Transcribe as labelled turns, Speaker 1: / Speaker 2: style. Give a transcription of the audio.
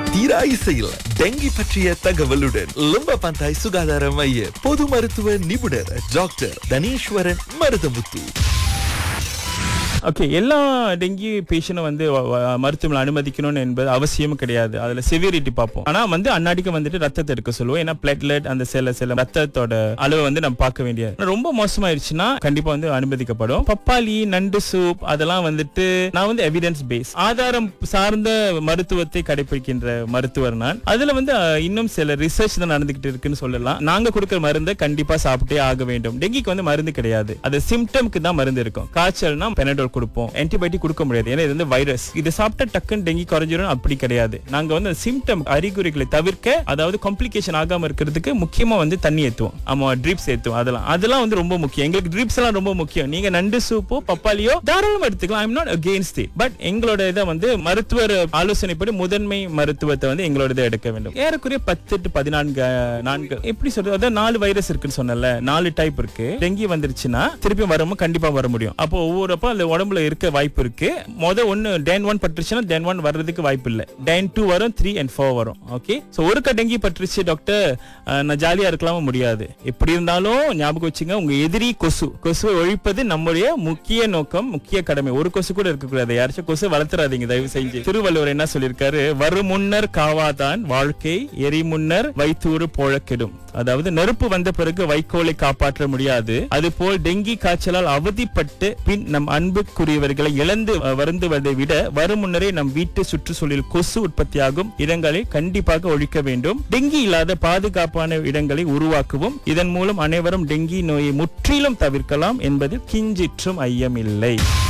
Speaker 1: தீரா இசையில் டெங்கி பற்றிய தகவலுடன் லும்ப பந்தாய் சுகாதார மைய பொது மருத்துவ நிபுணர் டாக்டர் தனீஸ்வரன் மருதமுத்து
Speaker 2: ஓகே எல்லா டெங்கி பேஷண்ட்டும் வந்து வ- வ- மருத்துவமனை அனுமதிக்கணும்னு என்பது அவசியம் கிடையாது அதுல செவியரிட்டி பார்ப்போம் ஆனா வந்து அன்னாடிக்கு வந்துட்டு ரத்தத்தை எடுக்க சொல்லுவோம் ஏன்னா பிளேட்லெட் அந்த சில சில ரத்தத்தோட அளவை வந்து நம்ம பார்க்க வேண்டியது ஆனா ரொம்ப மோசமாயிருச்சுன்னா கண்டிப்பா வந்து அனுமதிக்கப்படும் பப்பாளி நண்டு சூப் அதெல்லாம் வந்துட்டு நான் வந்து எவிடன்ஸ் பேஸ் ஆதாரம் சார்ந்த மருத்துவத்தை கடைபிடிக்கின்ற மருத்துவர் நான் அதுல வந்து அஹ், இன்னும் சில ரிசர்ச் தான் நடந்துகிட்டு இருக்குன்னு சொல்லலாம் நாங்க கொடுக்கிற மருந்தை கண்டிப்பா சாப்பிட்டே ஆக வேண்டும் டெங்கிக்கு வந்து மருந்து கிடையாது அது சிம்டம்க்கு தான் மருந்து இருக்கும் காய்ச்சல்னா பெனடோல் கொடுப்போம் ஆன்டிபயோட்டிக் கொடுக்க முடியாது ஏன்னா இது வந்து வைரஸ் இது சாப்பிட்டா டக்குன்னு டெங்கி குறைஞ்சிரும் அப்படி கிடையாது நாங்க வந்து சிம்டம் அறிகுறிகளை தவிர்க்க அதாவது காம்ப்ளிகேஷன் ஆகாம இருக்கிறதுக்கு முக்கியமா வந்து தண்ணி ஏத்துவோம் ஆமா ட்ரிப்ஸ் ஏத்துவோம் அதெல்லாம் அதெல்லாம் வந்து ரொம்ப முக்கியம் எங்களுக்கு ட்ரிப்ஸ் எல்லாம் ரொம்ப முக்கியம் நீங்க நண்டு சூப்போ பப்பாளியோ தாராளமா எடுத்துக்கலாம் I'm not against it but எங்களோட இதை வந்து மருத்துவர் ஆலோசனைப்படி முதன்மை மருத்துவத்தை வந்து எங்களோட இதை எடுக்க வேண்டும் ஏறக்குறைய பத்து டு பதினான்கு அஹ், நான்கு எப்படி சொல்றது அதான் நாலு வைரஸ் இருக்குன்னு சொன்னல நாலு டைப் இருக்கு டெங்கி வந்துருச்சுன்னா திருப்பி வரவும் கண்டிப்பா வர முடியும் அப்போ ஒவ்வொருப்போ அந்த உடம்புல இருக்க வாய்ப்பு இருக்கு முத ஒன்னு டேன் ஒன் பட்டுருச்சுன்னா டேன் ஒன் வர்றதுக்கு வாய்ப்பு இல்ல டேன் டூ வரும் த்ரீ அண்ட் ஃபோர் வரும் ஓகே சோ ஒரு டெங்கி பட்டுருச்சு டாக்டர் அஹ், நான் ஜாலியா இருக்கலாமா முடியாது எப்படி இருந்தாலும் ஞாபகம் வச்சுங்க உங்க எதிரி கொசு கொசுவை ஒழிப்பது நம்முடைய முக்கிய நோக்கம் முக்கிய கடமை ஒரு கொசு கூட இருக்கக்கூடாது யாராச்சும் கொசு வளர்த்துறாதீங்க தயவு செஞ்சு திருவள்ளுவர் என்ன சொல்லியிருக்காரு வருமுன்னர் காவாதான் வாழ்க்கை எரி முன்னர் வைத்தூறு போழக்கெடும் அதாவது நெருப்பு வந்த பிறகு வைக்கோலை காப்பாற்ற முடியாது அதுபோல் டெங்கி காய்ச்சலால் அவதிப்பட்டு பின் நம் அன்புக்குரியவர்களை இழந்து அஹ், வருந்துவதை விட வரும் முன்னரே நம் வீட்டு சுற்றுச்சூழலில் கொசு உற்பத்தியாகும் இடங்களை கண்டிப்பாக ஒழிக்க வேண்டும் டெங்கி இல்லாத பாதுகாப்பான இடங்களை உருவாக்குவோம் இதன் மூலம் அனைவரும் டெங்கி நோயை முற்றிலும் தவிர்க்கலாம் என்பதில் கிஞ்சிற்றும் ஐயமில்லை